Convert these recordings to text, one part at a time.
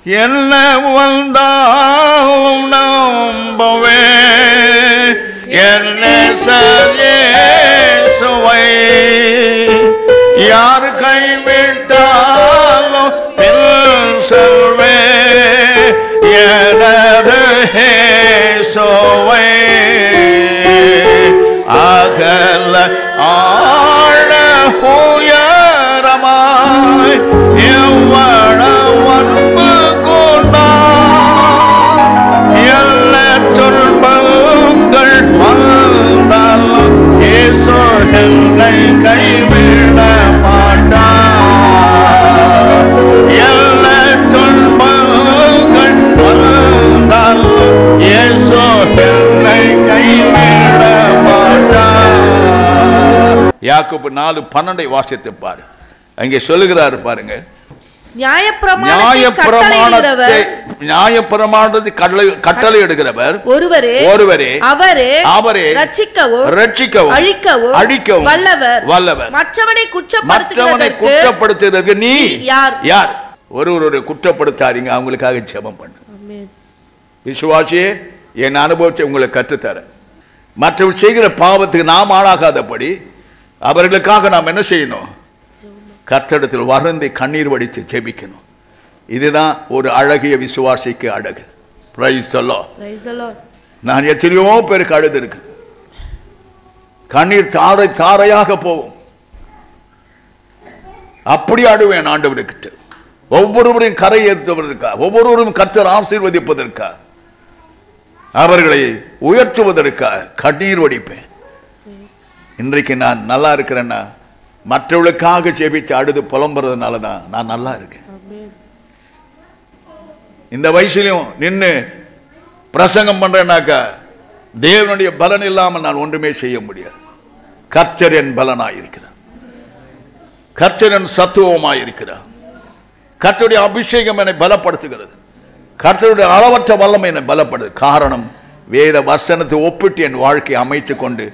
என்ன வந்தாலும் நம்பவே என்ன சுவை யார் கைவிட்டாலும் பின் செல்வே எனது சுவை அகல ஆழ உயரமாய் எவ்வளவு அன்பு கொண்டார் எல்லா துன்பங்கள் வந்தாலும் இயேசு என்னை கைவிட மாட்டார் எல்லா துன்பங்கள் வந்தாலும் இயேசு என்னை கைவிட மாட்டார் யாக்கோபு நாலு பன்னெண்டை வாசித்து பாரு அங்கே சொல்லுகிறாரு பாருங்க நியாயப்பிரமாணத்தை நியாயப்பிரமாணத்தை கட்டளையிடுகிறவர் நியாயப்பிரமாணத்தை கட்டளை கட்டளை எடுக்கிறவர் ஒருவரே ஒருவரே அவரே அவரே ரட்சிக்கவும் ரட்சிக்கவும் அழிக்கவும் அழிக்கவும் வல்லவர் வல்லவர் மற்றவனை மற்றவனை குற்றப்படுத்துகிறதற்கு குற்றப்படுத்துறதுக்கு நீ யார்? யார் ஒருவருடைய குற்றப்படுத்தாதீங்க அவங்களுக்காக ஜெபம் பண்ணு விசுவாசியே என் அனுபவத்தை உங்களுக்கு கற்றுத்தரேன் மற்றவர் செய்கிற பாவத்துக்கு நாம் ஆளாகாதபடி அவர்களுக்காக நாம் என்ன செய்யணும் கத்தடத்தில் வருந்தி கண்ணீர் வடித்து ஜெபிக்கணும் இதுதான் ஒரு அழகிய விசுவாசிக்கு அழகு பிரைஸ் சொல்லோ Praise the Lord. நான் எத்தனையோ பேருக்கு அழுது இருக்கு கண்ணீர் தாரை தாரையாக போகும் அப்படி அழுவேன் ஆண்டவர்கிட்ட ஒவ்வொருவரையும் கரை ஏற்றுவதற்கா ஒவ்வொருவரும் கத்தர் ஆசீர்வதிப்பதற்கா அவர்களை உயர்த்துவதற்கா கண்ணீர் வடிப்பேன் இன்றைக்கு நான் நல்லா இருக்கிறேன்னா மற்றவர்களுக்காக ஜெபிச்சு அழுது புலம்புறதுனால தான் நான் நல்லா இருக்கேன் இந்த வயசுலயும் நின்னு பிரசங்கம் பண்றேனாக்கா தேவனுடைய பலன் இல்லாமல் நான் ஒன்றுமே செய்ய முடியாது கர்த்தர் என் பலனாயிருக்கிறார் கர்த்தர் என் சத்துவமாயிருக்கிறார் கர்த்தருடைய அபிஷேகம் என்னை பலப்படுத்துகிறது கர்த்தருடைய அளவற்ற வல்லமை என்னை பலப்படுது காரணம் வேத வசனத்தை ஒப்பிட்டு என் வாழ்க்கையை அமைத்துக் கொண்டு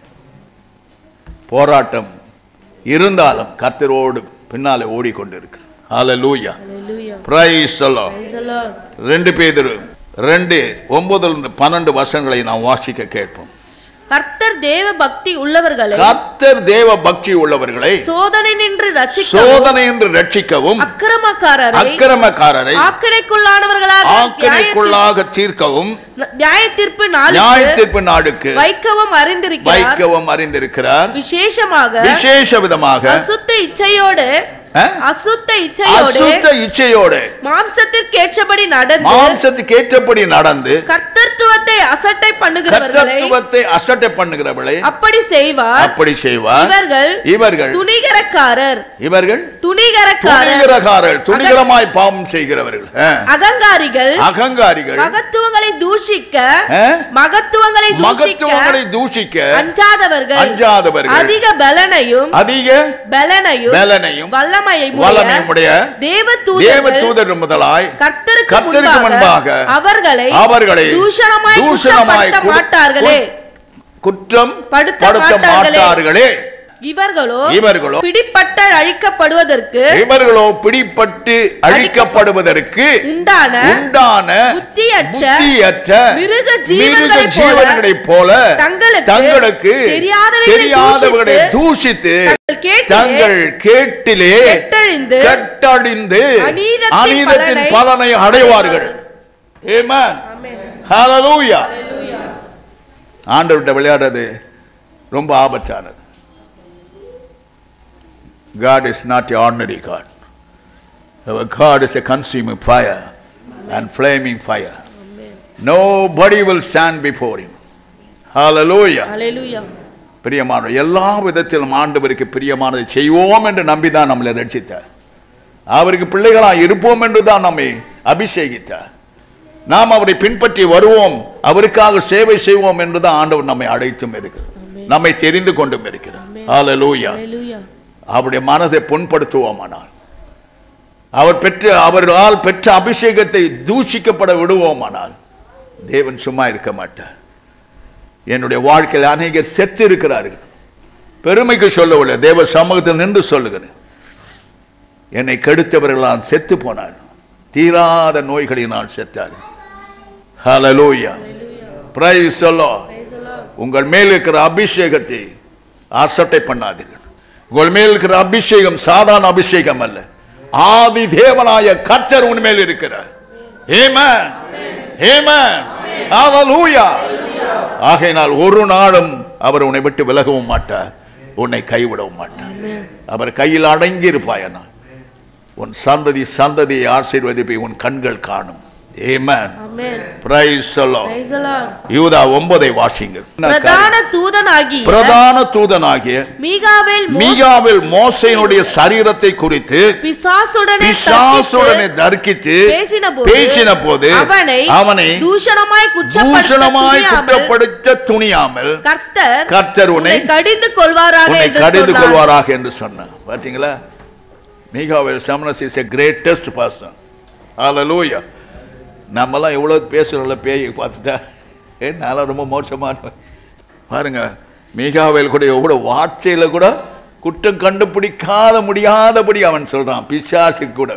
போராட்டம் இருந்தாலும் கர்த்தரோடு பின்னாலே ஓடிக்கொண்டிருக்கிறேன் ஹalleluya Hallelujah. பிரைஸ் சொல்லோ Praise the Lord. ரெண்டு பேதரு ரெண்டு ஒன்பதுல இருந்து பன்னெண்டு வருஷங்களை நாம் வாசிக்க கேட்போம் கர்த்தர் தேவ பக்தி உள்ளவர்களை கர்த்தர் தேவ பக்தி உள்ளவர்களை சோதனை நின்று ரட்சிக்கவும் சோதனை என்று ரட்சிக்கவும் அக்கிரமக்காரரை அக்கிரமக்காரரை ஆக்கினைக்குள்ளானவர்களாக ஆக்கினைக்குள்ளாக தீர்க்கவும் நியாய தீர்ப்பு நியாய நாளுக்கு தீர்ப்பு நாடுக்கு வைக்கவும் அறிந்திருக்கிறார் வைக்கவும் அறிந்திருக்கிறார் விசேஷமாக விசேஷ விதமாக அசுத்த இச்சையோடு அஹ், அசுத்த இச்சையோடு அசுத்த இச்சையோடு மாம்சத்திற்கேற்றபடி நடந்து மாம்சத்துக்கு ஏற்றபடி நடந்து கர்த்தத்துவத்தை அசட்டை பண்ணுகிறவர்களை கர்த்தத்துவத்தை அசட்டை பண்ணுகிறவளை அப்படி செய்வார் அப்படி செய்வார் இவர்கள் இவர்கள் துணிகரக்காரர் இவர்கள் துணிகரக்காரர் துணிகரக்காரர் துணிகரமாய் பாவம் செய்கிறவர்கள் அஹ். அகங்காரிகள் அகங்காரிகள் மகத்துவங்களை தூஷிக்க அஹ், மகத்துவங்களை தூஷிக்க மகத்துவங்களை தூஷிக்க அஞ்சாதவர்கள் அஞ்சாதவர்கள் அதிக பலனையும் அதிக பலனையும் பலனையும் வல்லமையும் வல்லமையுடைய தேவ தேவ தூதர்கள் தூதர் முதலாய் கர்த்தருக்கு கர்த்தருக்கு முன்பாக முன்பாக அவர்களை அவர்களை தூஷணமாய் தூஷணமாய் குற்றப்படுத்த குற்ற- மாட்டார்களே குற்றம் படுத்த படுத்த மாட்டார்களே. மாட்டார்களே இவர்களோ இவர்களோ பிடிப்பட்ட அழிக்கப்படுவதற்கு இவர்களோ பிடிப்பட்டு அழிக்கப்படுவதற்கு உண்டான உண்டான புத்தியற்ற புத்தியற்ற மிருக மிருக ஜீவன்களைப் போல ஜீவன்களைப் போல தங்களுக்கு தங்களுக்கு தெரியாதவைகளை தெரியாதவர்களை தூஷித்து, தூஷித்து தங்கள் கேட்டிலே தங்கள் கேட்டிலே கெட்டழிந்து கட்டழிந்து அநீதத்தின் அநீதத்தின் பலனை பலனை அடைவார்கள் Amen. Hallelujah. ஆண்டவர்கிட்ட விளையாடுறது ரொம்ப ஆபத்தானது God is not an ordinary God. Our God is a consuming fire and flaming fire. Nobody will stand before him. Hallelujah. Hallelujah. பிரியமான எல்லா விதத்திலும் ஆண்டவருக்கு பிரியமானதை செய்வோம் என்று நம்பிதான் நம்மளை ரட்சித்தார் அவருக்கு பிள்ளைகளாய் இருப்போம் என்று தான் நம்மை அபிஷேகித்தார் நாம் அவரை பின்பற்றி வருவோம் அவருக்காக சேவை செய்வோம் என்று தான் ஆண்டவர் நம்மை அழைத்தும் இருக்கிறார் நம்மை தெரிந்து கொண்டும் இருக்கிறார் ஹalleluya Hallelujah. அவருடைய மனதை புண்படுத்துவோமானால் அவர் பெற்ற அவர்களால் பெற்ற அபிஷேகத்தை தூஷிக்கப்பட விடுவோமானால் தேவன் சும்மா இருக்க மாட்டார் என்னுடைய வாழ்க்கையில் அநேகர் செத்து இருக்கிறார்கள் பெருமைக்கு சொல்லவில்லை தேவ சமூகத்தில் நின்று சொல்லுகிறேன் என்னை கெடுத்தவர்களால் செத்து போனார் தீராத நோய்களினால் செத்தார் ஹalleluya பிரைஸ் சொல்லோ உங்கள் மேல் இருக்கிற அபிஷேகத்தை அசட்டை பண்ணாதீர்கள் உங்கள் மேல் இருக்கிற அபிஷேகம் சாதாரண அபிஷேகம் அல்ல ஆதி தேவனாய கர்த்தர் உன் மேல் இருக்கிறார் ஆமென் ஆமென் ஹalleluya ஆகையினால் ஒரு நாளும் அவர் உன்னை விட்டு விலகவும் மாட்டார் உன்னை கைவிடவும் மாட்டார் அவர் கையில் அடங்கி இருப்பாயனா உன் சந்ததி சந்ததியை ஆசீர்வதிப்பை உன் கண்கள் காணும் ஏமன் Amen. பிரைஸ் சொல்லோ Praise the Lord. யூதா ஒன்பதை வாசிங்க பிரதான தூதனாகிய பிரதான தூதனாகிய மீகாவேல் மோ- மீகாவில் மோசையினுடைய சரீரத்தை குறித்து பிசாசுடனே பிசாசுடனே தர்க்கித்து தர்க்கித்து பேசின போது பேசின போது அவனை அவனை தூஷணமாய் தூஷணமாய் குற்றப்படுத்த குற்றப்படுத்த துணியாமல் கர்த்தர் கர்த்தர் உன்னை உன்னை கடிந்து கொள்வாராக உன்னை என்று கடிந்து சொன்னார். கொள்வாராக என்று சொன்னார் பாத்தீங்களா மீகாவில் சமணஸ் இஸ் எ கிரேட்டஸ்ட் பர்சன் ஹalleluya நம்மலாம் எவ்வளவு பேசுறோம்ல பேயை பார்த்துட்டா ஏ நான்லாம் ரொம்ப மோசமான பாருங்க மீகாவேல் கூட எவ்வளவு வார்த்தையில கூட குற்றம் கண்டுபிடிக்காத முடியாதபடி அவன் சொல்றான் பிசாசு கூட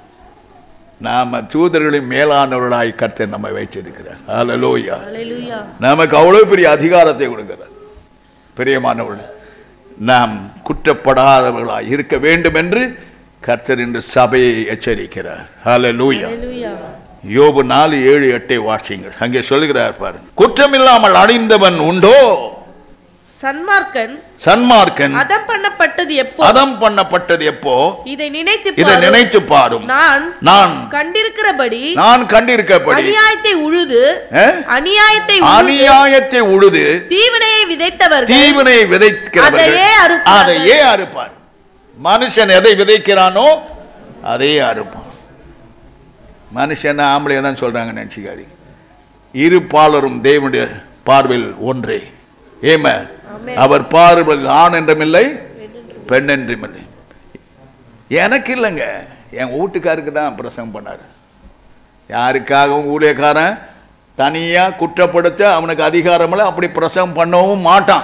நாம தூதர்களின் மேலானவர்களாய் கர்த்தர் நம்மை வைத்திருக்கிறார் ஹalleluya Hallelujah. நமக்கு அவ்வளவு பெரிய அதிகாரத்தை கொடுக்கிறார் பிரியமானவர்கள் நாம் குற்றப்படாதவர்களாய் இருக்க வேண்டும் என்று கர்த்தர் இன்று சபையை எச்சரிக்கிறார் ஹalleluya Hallelujah. யோபு நாலு ஏழு எட்டை வாசிங்கள் அங்கே சொல்கிறார் பாருங்க குற்றமில்லாமல் அழிந்தவன் உண்டோ சன்மார்க்கன் சன்மார்க்கன் அதம் பண்ணப்பட்டது எப்போ அதம் பண்ணப்பட்டது எப்போ இதை நினைத்து இதை பாரும். நினைத்து பாரும் நான் நான் கண்டிருக்கிறபடி நான் கண்டிருக்கப்படி அநியாயத்தை உழுது அஹ், அநியாயத்தை உழுது அநியாயத்தை உழுது தீவினையை விதைத்தவர்கள் தீவினை விதைக்கிறவர்கள் அதையே அறுப்பார்கள். அதையே அறுப்பார் மனுஷன் எதை விதைக்கிறானோ அதையே அறுப்பான் மனுஷன் ஆம்பளைய தான் சொல்றாங்க நினைச்சுக்காதீங்க இரு பாலரும் தேவனுடைய பார்வையில் ஒன்றே ஏம ஆமென். அவர் பார்வையில் ஆண் என்றுமில்லை பெண் என்றுமில்லை எனக்கு இல்லைங்க என் வீட்டுக்காருக்கு தான் பிரசங்கம் பண்ணாரு யாருக்காகவும் ஊழியக்காரன் தனியா குற்றப்படுத்த அவனுக்கு அதிகாரம் இல்லை அப்படி பிரசங்கம் பண்ணவும் மாட்டான்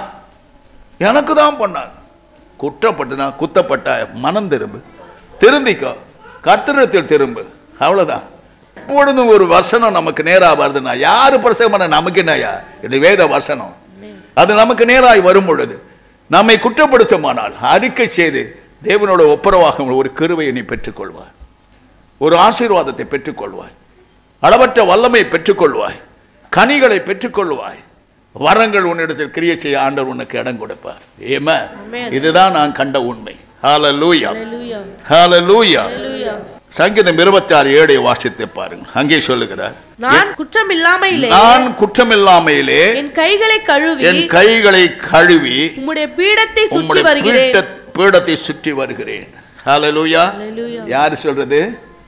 எனக்கு தான் பண்ணார் குற்றப்பட்டுனா குத்தப்பட்ட மனம் திரும்பு திருந்திக்கோ கர்த்தரத்தில் திரும்பு அவ்வளவுதான் எப்பொழுதும் ஒரு வசனம் நமக்கு நேரா வருதுன்னா யாரு பிரசங்கம் பண்ண நமக்கு என்னையா இது வேத வசனம் அது நமக்கு நேராய் வரும் பொழுது நம்மை குற்றப்படுத்துமானால் அறிக்கை செய்து தேவனோட ஒப்புரவாக ஒரு கிருவையை நீ பெற்றுக்கொள்வாய் ஒரு ஆசீர்வாதத்தை பெற்றுக்கொள்வாய் அளவற்ற வல்லமை பெற்றுக்கொள்வாய் கனிகளை பெற்றுக்கொள்வாய் வரங்கள் உன்னிடத்தில் கிரியை செய்ய ஆண்டவர் உனக்கு இடம் கொடுப்பார் ஏமா Amen. இதுதான் நான் கண்ட உண்மை ஹalleluya Hallelujah. ஹalleluya Hallelujah. சங்கீதம் இருபத்தி ஆறு ஏழை வாசித்து பாருங்க அங்கே சொல்லுகிறார் நான் குற்றம் இல்லாமையிலே நான் குற்றமில்லாமையிலே என் கைகளை கழுவி என் கைகளை கழுவி உம்முடைய பீடத்தை சுற்றி உம்முடைய வருகிறேன் பீட்ட- பீடத்தை சுற்றி வருகிறேன் ஹalleluya Hallelujah. யார் சொல்றது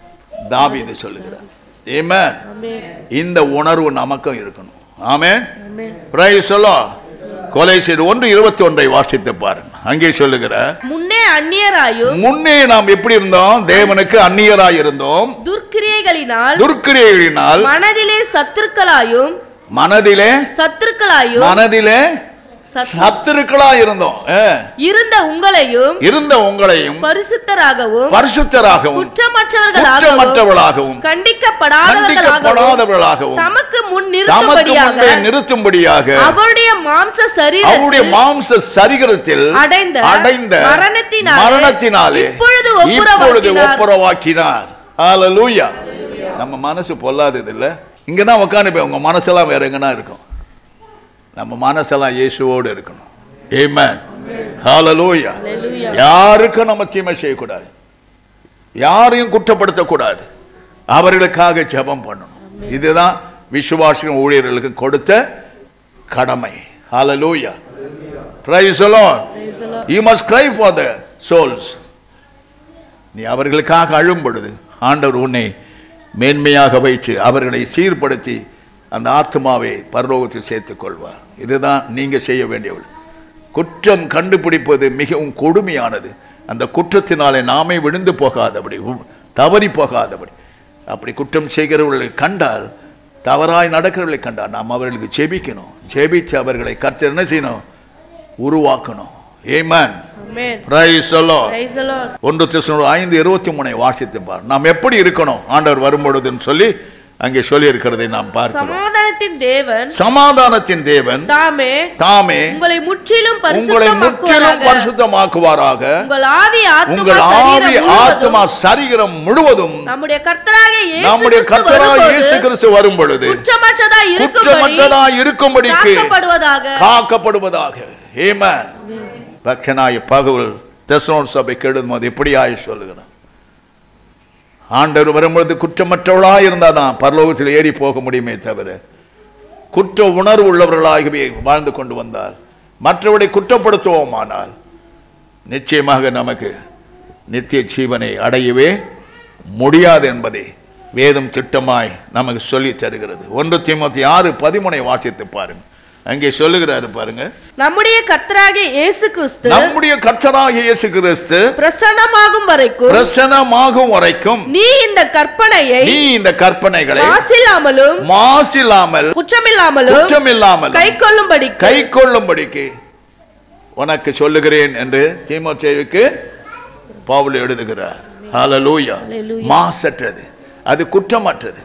தாவீது சொல்லுகிறார் ஆமென் Amen. இந்த உணர்வு நமக்கும் இருக்கணும் ஆமென் Amen. பிரைஸ் சொல்லோ கொலை செய்து ஒன்று இருபத்தி ஒன்றை வாசித்து பாருங்க அங்கே சொல்லுகிறார் முன்னே அந்நியராயும் முன்னே நாம் எப்படி இருந்தோம் தேவனுக்கு அந்நியராய் இருந்தோம் துர்க்கிரியைகளினால் துர்க்கிரியைகளினால் மனதிலே சத்துருக்களாயும் மனதிலே சத்துருக்களாயும் மனதிலே சத்- சத்துருக்களா இருந்தோம் ஆ. இருந்த உங்களையும் இருந்த உங்களையும் பரிசுத்தராகவும் பரிசுத்தராகவும் குற்றமற்றவர்களாகவும் குற்றமற்றவர்களாகவும் கண்டிக்கப்படாதவர்களாகவும் கண்டிக்கப்படாதவர்களாகவும் தமக்கு முன் தமக்கு நிறுத்தும்படியாக முன்பே நிறுத்தும்படியாக அவருடைய மாம்ச அவருடைய சரீரத்தில் மாம்ச சரீரத்தில் அடைந்த அடைந்த மரணத்தினாலே மரணத்தினாலே இப்பொழுது இப்பொழுது ஒப்புரவாக்கினார். ஒப்புரவாக்கினார் ஹalleluya நம்ம மனசு பொல்லாதது இல்ல இங்க தான் உட்காந்து உங்க மனசெல்லாம் வேற எங்கன்னா இருக்கும் நம்ம மனசெல்லாம் இயேசுவோடு இருக்கணும் ஆமென் ஹalleluya Hallelujah. யாருக்கும் நம்ம தீமை செய்யக்கூடாது யாரையும் குற்றப்படுத்தக்கூடாது அவர்களுக்காக ஜெபம் பண்ணணும் இதுதான் விசுவாசிகள் ஊழியர்களுக்கு கொடுத்த கடமை ஹalleluya praise the lord Praise the Lord. you must cry for the souls நீ அவர்களுக்காக அழும் பொழுது ஆண்டவர் உன்னை மேன்மையாக வைத்து அவர்களை சீர்படுத்தி அந்த ஆத்மாவை பரலோகத்தில் சேர்த்துக் கொள்வார் இதுதான் நீங்க செய்ய வேண்டியவள் குற்றம் கண்டுபிடிப்பது மிகவும் கொடுமையானது அந்த குற்றத்தினாலே நாமே விழுந்து போகாதபடி உ- தவறி போகாதபடி அப்படி குற்றம் செய்கிறவர்களை கண்டால் தவறாய் நடக்கிறவர்களை கண்டால் நாம் அவர்களுக்கு ஜெபிக்கணும் ஜெபிச்சு அவர்களை கர்த்தர் என்ன செய்யணும் உருவாக்கணும் Amen. Amen. Praise the Lord. Praise the Lord. ஒன்று தெசலோனிக்கர் ஐந்து இருபத்தி மூணை வாசித்து பார் நாம் எப்படி இருக்கணும் ஆண்டவர் வரும்பொழுதுன்னு சொல்லி அங்கே சொல்லி இருக்கிறதை நாம் பார்க்கிறோம் சமாதானத்தின் தேவன் சமாதானத்தின் தேவன் தாமே தாமே உங்களை முற்றிலும் உங்களை முற்றிலும் பரிசுத்தமாக்குவாராக பரிசுத்தமாக்குவாராக உங்கள் ஆவி ஆத்துமா உங்கள் ஆவி சரீரம் ஆத்மா முழுவதும் சரீரம் முழுவதும் நம்முடைய கர்த்தராகிய இயேசு நம்முடைய கிறிஸ்து கர்த்தராய் வரும்போது இயேசு கிறிஸ்து வரும் பொழுது குற்றமற்றதா இருக்கும்படி குற்றமற்றதா இருக்கும்படிக்கு காக்கப்படுவதாக காக்கப்படுவதாக ஏமன் பக்ஷனாய பகவல் தெசனோன் சபை கெடுதும் அது எப்படியாய் சொல்லுகிறான் ஆண்டவர் வரும்பொழுது குற்றமற்றவளா இருந்தாதான் பரலோகத்தில் ஏறி போக முடியுமே தவிர குற்ற உணர்வு உள்ளவர்களாகவே வாழ்ந்து கொண்டு வந்தால் மற்றவரை குற்றப்படுத்துவோமானால் நிச்சயமாக நமக்கு நித்திய ஜீவனை அடையவே முடியாது என்பதை வேதம் திட்டமாய் நமக்கு சொல்லித் தருகிறது ஒன்று தீமத்தி ஆறு பதிமுனை வாசித்து பாருங்க அங்கே சொல்லுகிறாரு பாருங்க நம்முடைய கர்த்தராகிய இயேசு கிறிஸ்து நம்முடைய கர்த்தராகிய இயேசு கிறிஸ்து பிரசன்னமாகும் வரைக்கும் பிரசனமாகும் வரைக்கும் நீ இந்த கற்பனையை நீ இந்த கற்பனைகளை மாசில்லாமலும் மாசில்லாமல் குற்றமில்லாமலும் குற்றமில்லாமல் கை கொள்ளும்படி கை கொள்ளும்படிக்கு உனக்கு சொல்லுகிறேன் என்று தீமோத்தேயுக்கு பவுல் எழுதுகிறார் ஹalleluya Hallelujah. மாசற்றது அது குற்றமற்றது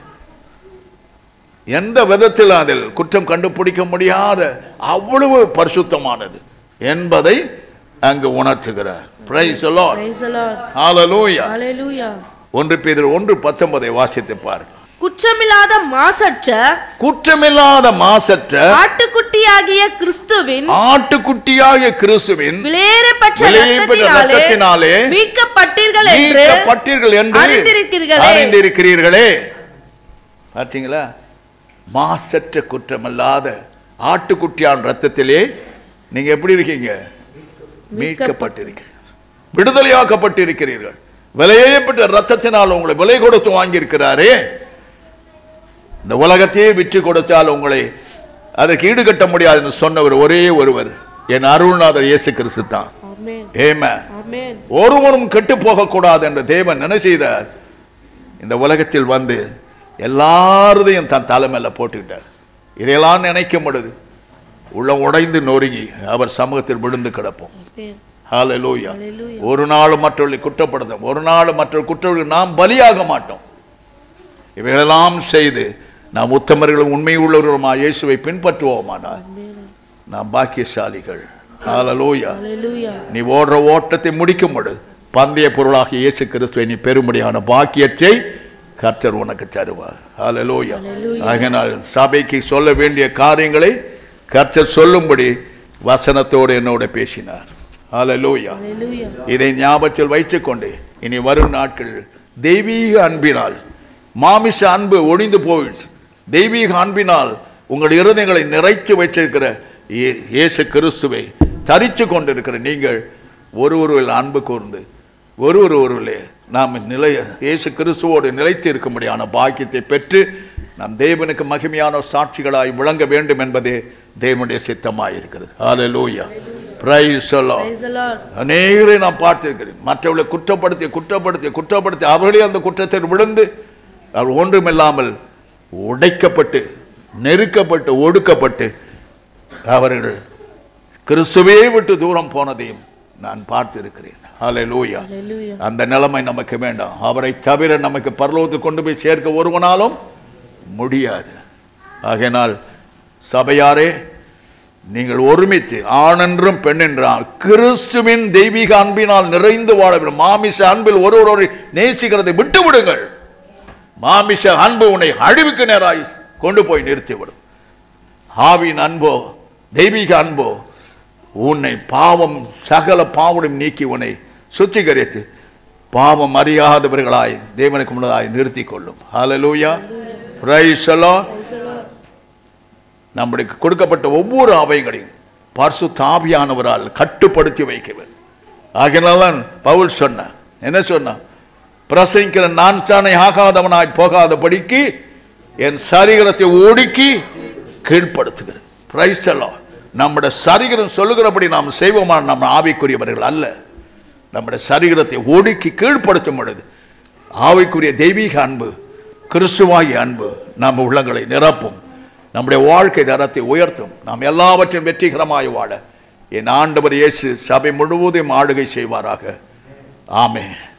எந்த விதத்தில் அதில் குற்றம் கண்டுபிடிக்க முடியாத அவ்வளவு பரிசுத்தமானது என்பதை அங்கு உணர்த்துகிறார் Praise the Lord. Praise the Lord. Hallelujah. Hallelujah. ஒன்று பேதர் ஒன்று பத்தொன்பதை வாசித்து பாருங்க குற்றமில்லாத மாசற்ற குற்றமில்லாத மாசற்ற ஆட்டுக்குட்டியாகிய கிறிஸ்துவின் ஆட்டுக்குட்டியாகிய கிறிஸ்துவின் விலையேறப்பட்ட விலையேறப்பட்ட ரத்தத்தினாலே ரத்தத்தினாலே மீட்கப்பட்டீர்கள் என்று மீட்கப்பட்டீர்கள் என்று அறிந்திருக்கிறீர்களே. அறிந்திருக்கிறீர்களே பார்த்தீங்களா மாசற்ற குற்றமல்லாத ஆட்டுக்குட்டியான் ரத்தத்திலே நீங்க எப்படி இருக்கீங்க மீட்கப்பட்டிருக்கிறீர்கள் விடுதலையாக்கப்பட்டிருக்கிறீர்கள் விலையேறப்பட்ட ரத்தத்தினால் உங்களை விலை கொடுத்து வாங்கியிருக்கிறாரே இந்த உலகத்தையே விற்று கொடுத்தால் உங்களை அதற்கு ஈடுகட்ட முடியாதுன்னு சொன்னவர் ஒரே ஒருவர் என் அருள்நாதர் இயேசு கிறிஸ்து தான் ஆமென் ஏமா ஆமென் ஒருவரும் கெட்டு போகக்கூடாது என்று தேவன் என்ன செய்தார் இந்த உலகத்தில் வந்து எல்லாரதையும் தன் தலைமையில போட்டுக்கிட்டார் இதையெல்லாம் நினைக்க முடியுது உள்ள உடைந்து நொறுங்கி அவர் சமூகத்தில் விழுந்து கிடப்போம் ஆமென் ஹalleluya Hallelujah. ஒரு நாள் மற்றவர்களை குற்றப்படுத்தும் ஒரு நாள் மற்ற குற்றவாளிகள் நாம் பலியாக மாட்டோம் இவைகளெல்லாம் செய்து நாம் உத்தமர்களும் உண்மை உள்ளவர்களுமா இயேசுவை பின்பற்றுவோமானால் நாம் பாக்கியசாலிகள் ஹalleluya Hallelujah. நீ ஓடுற ஓட்டத்தை முடிக்கும் பொழுது பந்தய பொருளாக இயேசு கிறிஸ்துவை நீ பெரும்படியான பாக்கியத்தை கர்த்தர் உனக்கு தருவார் ஹalleluya Hallelujah. ஆகையினால் சபைக்கு சொல்ல வேண்டிய காரியங்களை கர்த்தர் சொல்லும்படி வசனத்தோடு என்னோட பேசினார் ஹalleluya Hallelujah. இதை ஞாபகத்தில் வைத்துக்கொண்டு இனி வரும் நாட்கள் தெய்வீக அன்பினால் மாமிச அன்பு ஒழிந்து போயிடுச்சு தெய்வீக அன்பினால் உங்கள் இருதயங்களை நிறைத்து வச்சிருக்கிற இயே- இயேசு கிறிஸ்துவை தரித்து கொண்டிருக்கிற நீங்கள் ஒருவரில் அன்பு கூர்ந்து ஒருவர் ஒருவரிலே நாம் நிலைய இயேசு கிறிஸ்துவோடு நிலைத்து இருக்கும்படியான பாக்கியத்தை பெற்று நாம் தேவனுக்கு மகிமையான சாட்சிகளாய் விளங்க வேண்டும் என்பதே தேவனுடைய சித்தமாயிருக்கிறது ஹalleluya praise the Lord Praise the Lord. அநேகரை நான் பார்த்திருக்கிறேன் மற்றவர்களை குற்றப்படுத்தி குற்றப்படுத்தி குற்றப்படுத்தி அவர்களே அந்த குற்றத்தில் விழுந்து அவர் ஒன்றுமில்லாமல் உடைக்கப்பட்டு நெருக்கப்பட்டு ஒடுக்கப்பட்டு அவர்கள் கிறிஸ்துவே விட்டு தூரம் போனதையும் நான் பார்த்திருக்கிறேன் ஹalleluya Hallelujah. அந்த நிலைமை நமக்கு வேண்டாம் அவரை தவிர நமக்கு பரலோகத்துக்கு கொண்டு போய் சேர்க்க ஒருவனாலும் முடியாது ஆகையினால் சபையாரே நீங்கள் ஒருமித்து ஆணென்றும் பெண்ணென்றால் கிறிஸ்துவின் தெய்வீக அன்பினால் நிறைந்து வாழ வேண்டும் மாமிச அன்பில் ஒருவரை நேசிக்கிறதை விட்டு விடுங்கள் மாமிச அன்பு உன்னை அழிவுக்கு நேராய் கொண்டு போய் நிறுத்திவிடும் ஆவின் அன்போ தெய்வீக அன்போ உன்னை பாவம் சகல பாவம் நீக்கி உன்னை சுத்திகரித்து பாவம் அறியாதவர்களாய் தேவனுக்கு முன்னதாய் நிறுத்திக் கொள்ளும் ஹalleluya praise the Lord நம்முடைய கொடுக்கப்பட்ட ஒவ்வொரு அவைகளையும் பரிசு தாவியானவரால் கட்டுப்படுத்தி வைக்க வேண்டும் ஆகினால்தான் பவுல் சொன்னான் என்ன சொன்னான் பிரசங்கிக்கிற நான் தானே ஆகாதவனாய் போகாதபடிக்கு என் சரீரத்தை ஒடுக்கி கீழ்ப்படுத்துகிறேன் Praise the Lord. நம்முடைய சரீரம் சொல்லுகிறபடி நாம் செய்வோமா நம்ம ஆவிக்குரியவர்கள் அல்ல நம்முடைய சரீரத்தை ஒடுக்கி கீழ்ப்படுத்தும் பொழுது ஆவிக்குரிய தெய்வீக அன்பு கிறிஸ்துவாகிய அன்பு நம்ம உள்ளங்களை நிரப்பும் நம்முடைய வாழ்க்கை தரத்தை உயர்த்தும் நாம் எல்லாவற்றையும் வெற்றிகரமாய் வாழ என் ஆண்டவர் இயேசு சபை முழுவதும் ஆளுகை செய்வாராக ஆமென்